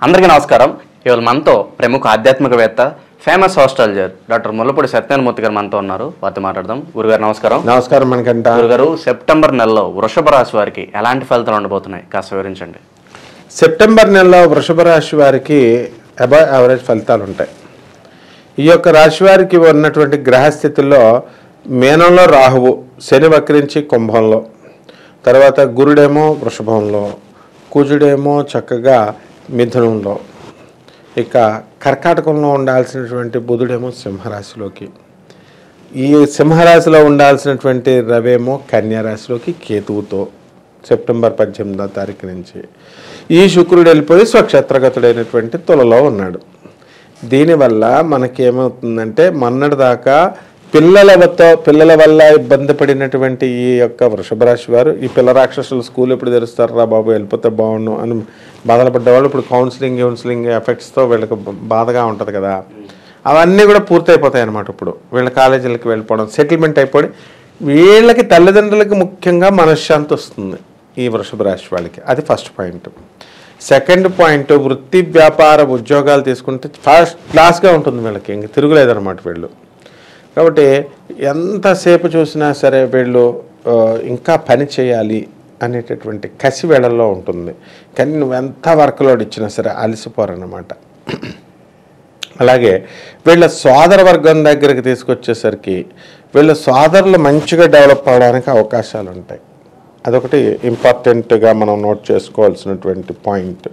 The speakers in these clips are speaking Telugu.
అందరికీ నమస్కారం ఇవాళ మనతో ప్రముఖ ఆధ్యాత్మికవేత్త famous astrologer doctor Mullapudi Satyanarayanamurthy గారు మనతో ఉన్నారు వారితో మాట్లాడదాం గురుగారు నమస్కారం నమస్కారం మనకంట గురుగారు సెప్టెంబర్ నెలలో వృషభ రాశి వారికి ఎలాంటి ఫలితాలు ఉండబోతున్నాయి కాస్త వివరించండి సెప్టెంబర్ నెలలో వృషభ రాశి వారికి అబౌవ్ యావరేజ్ ఫలితాలు ఉంటాయి ఈ యొక్క రాశి వారికి ఉన్నటువంటి గ్రహస్థితుల్లో మేనంలో రాహువు శని వక్రించి కుంభంలో తర్వాత గురుడేమో వృషభంలో కుజుడేమో చక్కగా మిథునంలో ఇక కర్కాటకంలో ఉండాల్సినటువంటి బుధుడేమో సింహరాశిలోకి ఈ సింహరాశిలో ఉండాల్సినటువంటి రవేమో కన్యారాశిలోకి కేతువుతో సెప్టెంబర్ పద్దెనిమిదో తారీఖు నుంచి ఈ శుక్రుడు వెళ్ళిపోయి స్వక్షేత్రగతుడైనటువంటి తులలో ఉన్నాడు దీనివల్ల మనకేమవుతుందంటే మొన్నటి దాకా పిల్లలతో పిల్లల వల్ల ఇబ్బంది పడినటువంటి ఈ యొక్క వృషభ రాశి వారు ఈ పిల్ల రాక్షసులు స్కూల్ ఎప్పుడు తెరుస్తారు రా బాబు వెళ్ళిపోతే బాగుండు అని బాధపడ్డవాళ్ళు ఇప్పుడు కౌన్సిలింగ్ కౌన్సిలింగ్ ఎఫెక్ట్స్తో వీళ్ళకి బాధగా ఉంటుంది కదా అవన్నీ కూడా పూర్తయిపోతాయి అన్నమాట ఇప్పుడు వీళ్ళ కాలేజీలకి వెళ్ళిపోవడం సెటిల్మెంట్ అయిపోయి వీళ్ళకి తల్లిదండ్రులకి ముఖ్యంగా మనశ్శాంతి వస్తుంది ఈ వృషభ రాశి వాళ్ళకి అది ఫస్ట్ పాయింట్ సెకండ్ పాయింట్ వృత్తి వ్యాపార ఉద్యోగాలు తీసుకుంటే ఫస్ట్ క్లాస్గా ఉంటుంది వీళ్ళకి ఇంక తిరుగులేదన్నమాట వీళ్ళు కాబట్టి ఎంతసేపు చూసినా సరే వీళ్ళు ఆ, ఇంకా పని చేయాలి అనేటటువంటి కసి వేళల్లో ఉంటుంది కానీ నువ్వు ఎంత వర్క్ లోడ్ ఇచ్చినా సరే అలసిపోరన్నమాట అలాగే వీళ్ళ సోదర వర్గం దగ్గరికి తీసుకొచ్చేసరికి వీళ్ళ సోదరులు మంచిగా డెవలప్ అవడానికి అవకాశాలు ఉంటాయి అదొకటి ఇంపార్టెంట్గా మనం నోట్ చేసుకోవాల్సినటువంటి పాయింట్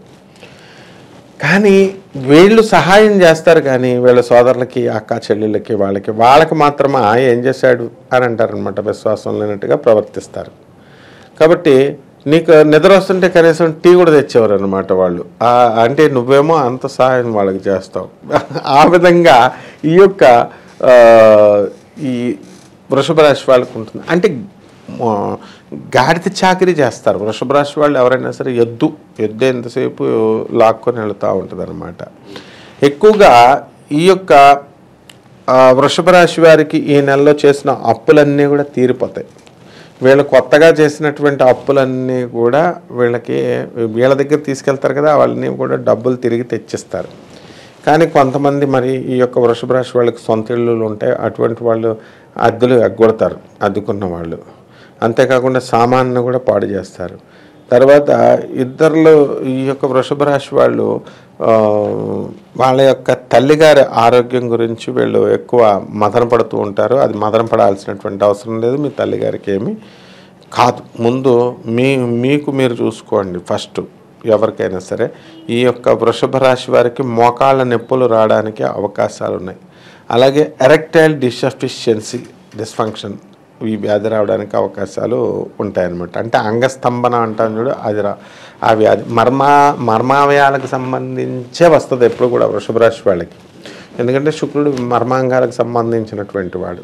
కానీ వీళ్ళు సహాయం చేస్తారు కానీ వీళ్ళ సోదరులకి అక్క చెల్లెళ్ళకి వాళ్ళకి వాళ్ళకి మాత్రమే "ఆ, ఏం చేశాడు అని అంటారనమాట విశ్వాసం లేనట్టుగా ప్రవర్తిస్తారు కాబట్టి నీకు నిద్ర వస్తుంటే కనీసం టీ కూడా తెచ్చేవారు అనమాట వాళ్ళు ఆ, అంటే నువ్వేమో అంత సహాయం వాళ్ళకి చేస్తావు ఆ విధంగా ఈ యొక్క ఆ, ఈ వృషభ రాశి వాళ్ళకు ఉంటుంది అంటే ఆ, గాడిద చాకరీ చేస్తారు వృషభ రాశి వాళ్ళు ఎవరైనా సరే ఎద్దు ఎద్దు ఎంతసేపు లాక్కొని వెళుతూ ఉంటుంది అనమాట ఎక్కువగా ఈ యొక్క ఆ, వృషభ రాశి వారికి ఈ నెలలో చేసిన అప్పులన్నీ కూడా తీరిపోతాయి వీళ్ళు కొత్తగా చేసినటువంటి అప్పులన్నీ కూడా వీళ్ళకి వీళ్ళ దగ్గర తీసుకెళ్తారు కదా వాళ్ళని కూడా డబ్బులు తిరిగి తెచ్చిస్తారు కానీ కొంతమంది మరి ఈ యొక్క వృషభ రాశి వాళ్ళకి సొంత ఇళ్ళు ఉంటాయి అటువంటి వాళ్ళు అద్దెలు ఎగ్గొడతారు అద్దుకున్న వాళ్ళు అంతేకాకుండా సామాన్ని కూడా పాడు చేస్తారు తర్వాత ఇద్దరు ఈ యొక్క వృషభ రాశి వాళ్ళు ఆ, వాళ్ళ యొక్క తల్లిగారి ఆరోగ్యం గురించి వీళ్ళు ఎక్కువ మదన పడుతూ ఉంటారు అది మదన పడాల్సినటువంటి అవసరం లేదు మీ తల్లిగారికి ఏమి కాదు ముందు మీ మీకు మీరు చూసుకోండి ఫస్ట్ ఎవరికైనా సరే ఈ యొక్క వృషభ రాశి వారికి మోకాళ్ళ నొప్పులు రావడానికి అవకాశాలు ఉన్నాయి అలాగే ఎరెక్టైల్ డిసఫిషియన్సీ డిస్ఫంక్షన్ ఈ వ్యాధి రావడానికి అవకాశాలు ఉంటాయన్నమాట అంటే అంగస్తంభన అంటాం చూడు అది రా ఆ వ్యాధి మర్మా మర్మావయాలకు సంబంధించే వస్తుంది ఎప్పుడు కూడా వృషభ రాశి వాళ్ళకి ఎందుకంటే శుక్రుడు మర్మాంగాలకు సంబంధించినటువంటి వాడు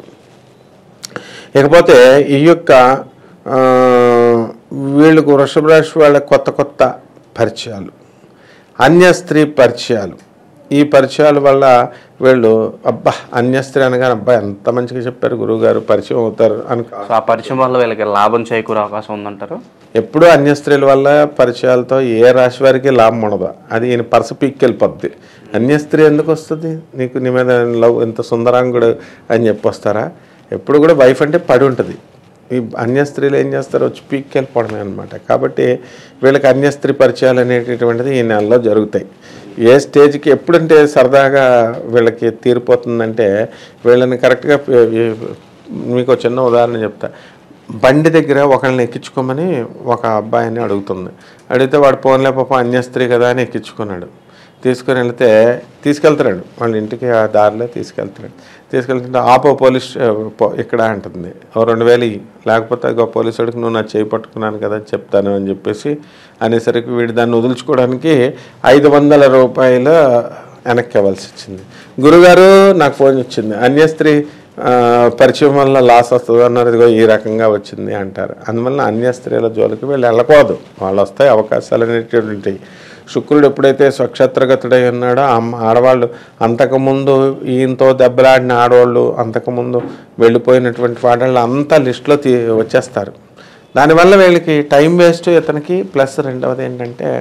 ఇకపోతే ఈ యొక్క ఆ, వీళ్ళకు వృషభ రాశి వాళ్ళ కొత్త కొత్త పరిచయాలు అన్య స్త్రీ పరిచయాలు ఈ పరిచయాల వల్ల వీళ్ళు అబ్బా అన్య స్త్రీ అనగానే అబ్బా ఎంత మంచిగా చెప్పారు గురువుగారు పరిచయం అవుతారు అని సో ఆ పరిచయం వల్ల వీళ్ళకి లాభం చేకూరే అవకాశం ఉందంటారు ఎప్పుడూ అన్య స్త్రీల వల్ల పరిచయాలతో ఏ రాశి వారికి లాభం ఉండదు అది ఈయన పరస పీక్కెళ్ళిపోద్ది అన్య స్త్రీ ఎందుకు వస్తుంది నీకు నీ మీద లవ్ ఇంత సుందరాంగుడు అని చెప్పి వస్తారా ఎప్పుడు కూడా వైఫ్ అంటే పడి ఉంటుంది ఈ అన్య స్త్రీలు ఏం చేస్తారు వచ్చి పీక్కెళ్ళిపోవడమే అనమాట కాబట్టి వీళ్ళకి అన్య స్త్రీ పరిచయాలు అనేటటువంటిది ఈ నెలలో జరుగుతాయి ఏ స్టేజ్కి ఎప్పుడంటే సరదాగా వీళ్ళకి తీరిపోతుందంటే వీళ్ళని కరెక్ట్గా మీకు ఒక చిన్న ఉదాహరణ చెప్తా బండి దగ్గర ఒకళ్ళని ఎక్కించుకోమని ఒక అబ్బాయిని అడుగుతుంది అడిగితే వాడు పోన్లే పాప అన్య స్త్రీ కదా అని ఎక్కించుకున్నాడు తీసుకుని వెళ్తే తీసుకెళ్తున్నాడు వాళ్ళ ఇంటికి ఆ దారిలో తీసుకెళ్తున్నాడు తీసుకెళ్తుంటే ఆపో పోలీస్ ఆ, పో- ఇక్కడ అంటుంది ఓ రెండు వేలు ఇయ్యి. లేకపోతే ఇగో పోలీసు వాడికి నువ్వు నా చేయి పట్టుకున్నాను కదా చెప్తాను అని చెప్పేసి అనేసరికి వీడు దాన్ని వదులుచుకోవడానికి ఐదు వందల రూపాయలు వెనక్కి ఇవ్వాల్సి వచ్చింది గురుగారు నాకు ఫోన్ వచ్చింది అన్య స్త్రీ ఆ, పరిచయం వల్ల లాస్ వస్తుంది అన్నారు ఇదిగో ఈ రకంగా వచ్చింది అంటారు అందువల్ల అన్య స్త్రీల జోలికి వీళ్ళు వెళ్ళకూడదు వాళ్ళు వస్తాయి అవకాశాలు అనేటువంటివి శుక్రుడు ఎప్పుడైతే స్వక్షేత్రగతుడై ఉన్నాడో అమ్మ ఆడవాళ్ళు అంతకుముందు ఈయనతో దెబ్బలాడిన ఆడవాళ్ళు అంతకుముందు వెళ్ళిపోయినటువంటి వాళ్ళు అంతా లిస్టులో తీ వచ్చేస్తారు దానివల్ల వీళ్ళకి టైం వేస్ట్ ఇతనికి ప్లస్ రెండవది ఏంటంటే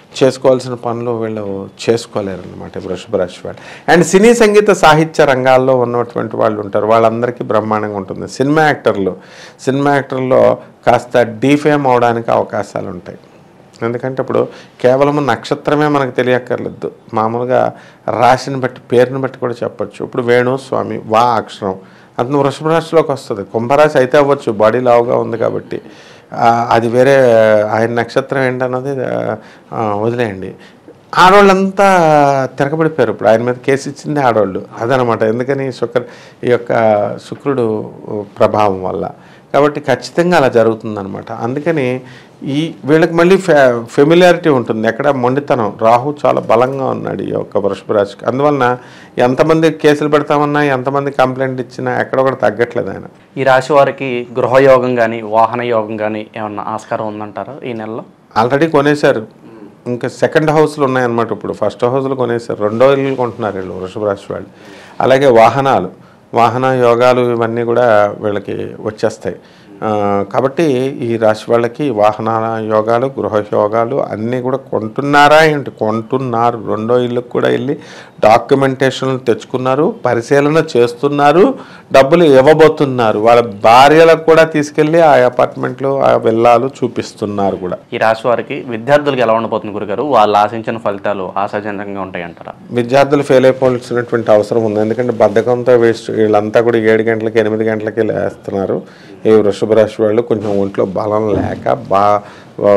చేసుకోవాల్సిన పనులు వీళ్ళు చేసుకోలేరు అనమాట వృషభ రాశి వాళ్ళు అండ్ సినీ సంగీత సాహిత్య రంగాల్లో ఉన్నటువంటి వాళ్ళు ఉంటారు వాళ్ళందరికీ బ్రహ్మాండంగా ఉంటుంది సినిమా యాక్టర్లు సినిమా యాక్టర్లో కాస్త డీఫేమ్ అవడానికి అవకాశాలు ఉంటాయి ఎందుకంటే ఇప్పుడు కేవలం నక్షత్రమే మనకు తెలియక్కర్లేదు మామూలుగా రాశిని బట్టి పేరుని బట్టి కూడా చెప్పొచ్చు ఇప్పుడు వేణు స్వామి వా అక్షరం అతను వృషభ రాశిలోకి వస్తుంది కుంభరాశి అయితే అవ్వచ్చు బాడీ లావుగా ఉంది కాబట్టి ఆ, అది వేరే ఆయన నక్షత్రం ఏంటన్నది ఆ, వదిలేయండి ఆడవాళ్ళంతా తిరగబడిపోయారు ఇప్పుడు ఆయన మీద కేసు ఇచ్చింది ఆడవాళ్ళు అదనమాట ఎందుకని శుక్ర ఈ యొక్క శుక్రుడు ప్రభావం వల్ల కాబట్టి ఖచ్చితంగా అలా జరుగుతుందన్నమాట అందుకని ఈ వీళ్ళకి మళ్ళీ ఫె ఫెమిలియారిటీ ఉంటుంది ఎక్కడ మొండితనం రాహు చాలా బలంగా ఉన్నాడు ఈ యొక్క వృషభ రాశికి అందువలన ఎంతమంది కేసులు పెడతామన్నా ఎంతమంది కంప్లైంట్ ఇచ్చినా ఎక్కడ కూడా తగ్గట్లేదు ఆయన ఈ రాశి వారికి గృహయోగం కానీ వాహన యోగం కానీ ఏమన్నా ఆస్కారం ఉందంటారా ఈ నెలలో ఆల్రెడీ కొనేశారు ఇంకా సెకండ్ హౌస్లు ఉన్నాయన్నమాట ఇప్పుడు ఫస్ట్ హౌస్లు కొనేశారు రెండో ఇల్లు కొంటున్నారు వీళ్ళు వృషభ రాశి వాళ్ళు అలాగే వాహనాలు వాహన యోగాలు ఇవన్నీ కూడా వీళ్ళకి వచ్చేస్తాయి ఆ, కాబట్టి ఈ రాశి వాళ్ళకి వాహన యోగాలు గృహ యోగాలు అన్నీ కూడా కొంటున్నారా ఏంటి కొంటున్నారు రెండో ఇళ్ళకి కూడా వెళ్ళి డాక్యుమెంటేషన్లు తెచ్చుకున్నారు పరిశీలన చేస్తున్నారు డబ్బులు ఇవ్వబోతున్నారు వాళ్ళ భార్యలకు కూడా తీసుకెళ్ళి ఆ అపార్ట్మెంట్లు ఆ విల్లాలు చూపిస్తున్నారు కూడా ఈ రాశి వారికి విద్యార్థులకు ఎలా ఉండబోతుంది గురుగారు వాళ్ళు ఆశించిన ఫలితాలు ఆశాజనకంగా ఉంటాయి అంటారా విద్యార్థులు ఫెయిల్ అయిపోవాల్సినటువంటి అవసరం ఉంది ఎందుకంటే బద్ధకంతో వేస్ట్ వీళ్ళంతా కూడా ఏడు గంటలకి ఎనిమిది గంటలకి లేస్తున్నారు ఈ వృషభ రాశి వాళ్ళు కొంచెం ఒంట్లో బలం లేక బా ఆ,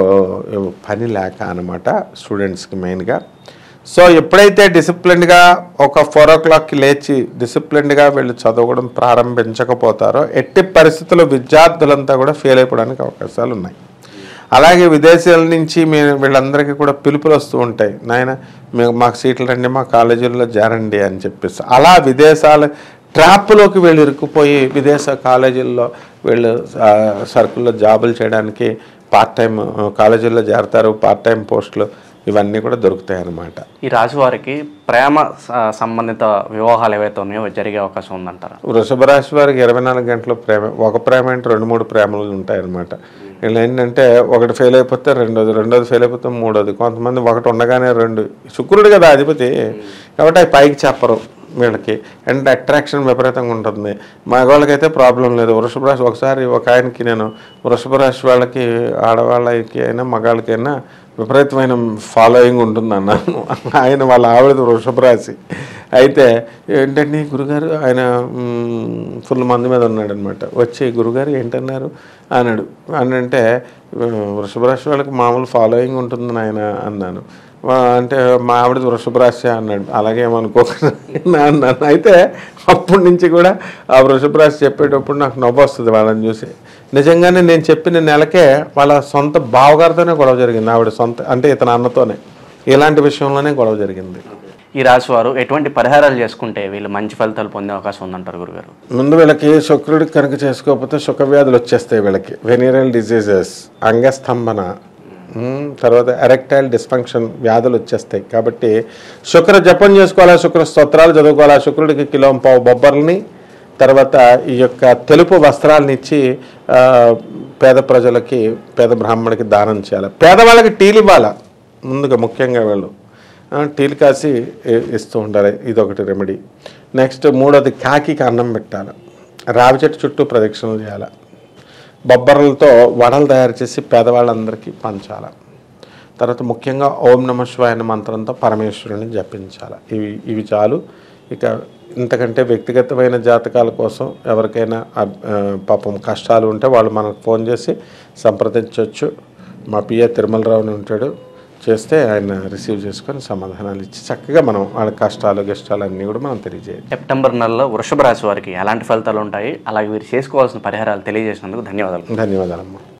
పని లేక అనమాట స్టూడెంట్స్కి మెయిన్గా సో ఎప్పుడైతే డిసిప్లిన్డ్గా ఒక ఫోర్ ఓ క్లాక్కి లేచి డిసిప్లిన్డ్గా వీళ్ళు చదవడం ప్రారంభించకపోతారో ఎట్టి పరిస్థితుల్లో విద్యార్థులంతా కూడా ఫెయిల్ అయిపోవడానికి అవకాశాలు ఉన్నాయి అలాగే విదేశాల నుంచి మీ వీళ్ళందరికీ కూడా పిలుపులు వస్తూ ఉంటాయి నాయన మేము మాకు సీట్లు రండి మా కాలేజీల్లో చేరండి అని చెప్పేసి అలా విదేశాల ట్రాప్లోకి వీళ్ళు ఇరుక్కుపోయి విదేశ కాలేజీల్లో వీళ్ళు ఆ, సర్కుల్లో జాబులు చేయడానికి పార్ట్ టైం కాలేజీల్లో చేరతారు పార్ట్ టైం పోస్టులు ఇవన్నీ కూడా దొరుకుతాయి అన్నమాట ఈ రాశి వారికి ప్రేమ స- సంబంధిత వివాహాలు ఏవైతే ఉన్నాయో జరిగే అవకాశం ఉందంటారా వృషభ రాశి వారికి ఇరవై నాలుగు గంటల ప్రేమ ఒక ప్రేమ అంటే రెండు మూడు ప్రేమలు ఉంటాయి అనమాట వీళ్ళు ఏంటంటే ఒకటి ఫెయిల్ అయిపోతే రెండోది రెండోది ఫెయిల్ అయిపోతే మూడోది కొంతమంది ఒకటి ఉండగానే రెండు శుక్రుడు కదా అధిపతి కాబట్టి అవి పైకి చెప్పరు వీళ్ళకి అండ్ అట్రాక్షన్ విపరీతంగా ఉంటుంది మగవాళ్ళకైతే ప్రాబ్లం లేదు వృషభ రాశి ఒకసారి ఒక ఆయనకి నేను వృషభ రాశి వాళ్ళకి ఆడవాళ్ళకి అయినా మగాళ్ళకైనా విపరీతమైన ఫాలోయింగ్ ఉంటుంది అన్నాను ఆయన వాళ్ళ ఆవిడ వృషభ రాశి అయితే ఏంటండి గురుగారు ఆయన ఫుల్ మంది మీద ఉన్నాడు అనమాట వచ్చి గురుగారు ఏంటన్నారు అన్నాడు అని అంటే వృషభ రాశి వాళ్ళకి మామూలు ఫాలోయింగ్ ఉంటుంది ఆయన అన్నాను "వా, అంటే మా ఆవిడ వృషభ రాశి అన్నాడు అలాగే ఏమనుకోకుండా అన్నాను అయితే అప్పటి నుంచి కూడా ఆ వృషభ రాశి చెప్పేటప్పుడు నాకు నవ్వు వస్తుంది వాళ్ళని చూసి నిజంగానే నేను చెప్పిన నెలకే వాళ్ళ సొంత బావగారితోనే గొడవ జరిగింది ఆవిడ సొంత అంటే ఇతని అన్నతోనే ఇలాంటి విషయంలోనే గొడవ జరిగింది ఈ రాశి వారు ఎటువంటి పరిహారాలు చేసుకుంటే వీళ్ళు మంచి ఫలితాలు పొందే అవకాశం ఉందంటారు గురుగారు ముందు వీళ్ళకి శుక్రుడికి కనుక చేసుకోకపోతే శుక్ర వ్యాధులు వచ్చేస్తాయి వీళ్ళకి వెనీరల్ డిసీజెస్ అంగస్తంభన ఉమ్, తర్వాత ఎరెక్టైల్ డిస్ఫంక్షన్ వ్యాధులు వచ్చేస్తాయి కాబట్టి శుక్ర జపం చేసుకోవాలా శుక్ర స్తోత్రాలు చదువుకోవాలా శుక్రుడికి కిలో పావు బొబ్బర్ని తర్వాత ఈ యొక్క తెలుపు వస్త్రాలను ఇచ్చి ఆ, పేద ప్రజలకి పేద బ్రాహ్మణుడికి దానం చేయాలి పేదవాళ్ళకి టీలు ఇవ్వాలా ముందుగా ముఖ్యంగా వీళ్ళు ఆ, టీలు కాసి ఇ- ఇస్తూ ఉంటారు ఇదొకటి రెమెడీ నెక్స్ట్ మూడోది కాకికి అన్నం పెట్టాలి రావి చెట్టు చుట్టూ ప్రదక్షిణలు చేయాలి బొబ్బర్లతో వడలు తయారు చేసి పేదవాళ్ళందరికీ పంచాలి తర్వాత ముఖ్యంగా ఓం నమ శివాయ అనే మంత్రంతో పరమేశ్వరుని జపించాలి ఇవి ఇవి చాలు ఇక ఇంతకంటే వ్యక్తిగతమైన జాతకాల కోసం ఎవరికైనా అబ్- ఆ, పాపం కష్టాలు ఉంటే వాళ్ళు మనకు ఫోన్ చేసి సంప్రదించవచ్చు మా పిఏ తిరుమలరావు అని ఉంటాడు చేస్తే ఆయన రిసీవ్ చేసుకొని సమాధానాలు ఇచ్చి చక్కగా మనం వాళ్ళ కష్టాలు గిష్టాలు అన్నీ కూడా మనం తెలియజేయాలి సెప్టెంబర్ నెలలో వృషభ రాశి వారికి ఎలాంటి ఫలితాలు ఉంటాయి అలాగే వీరు చేసుకోవాల్సిన పరిహారాలు తెలియజేసినందుకు ధన్యవాదాలు ధన్యవాదాలమ్మా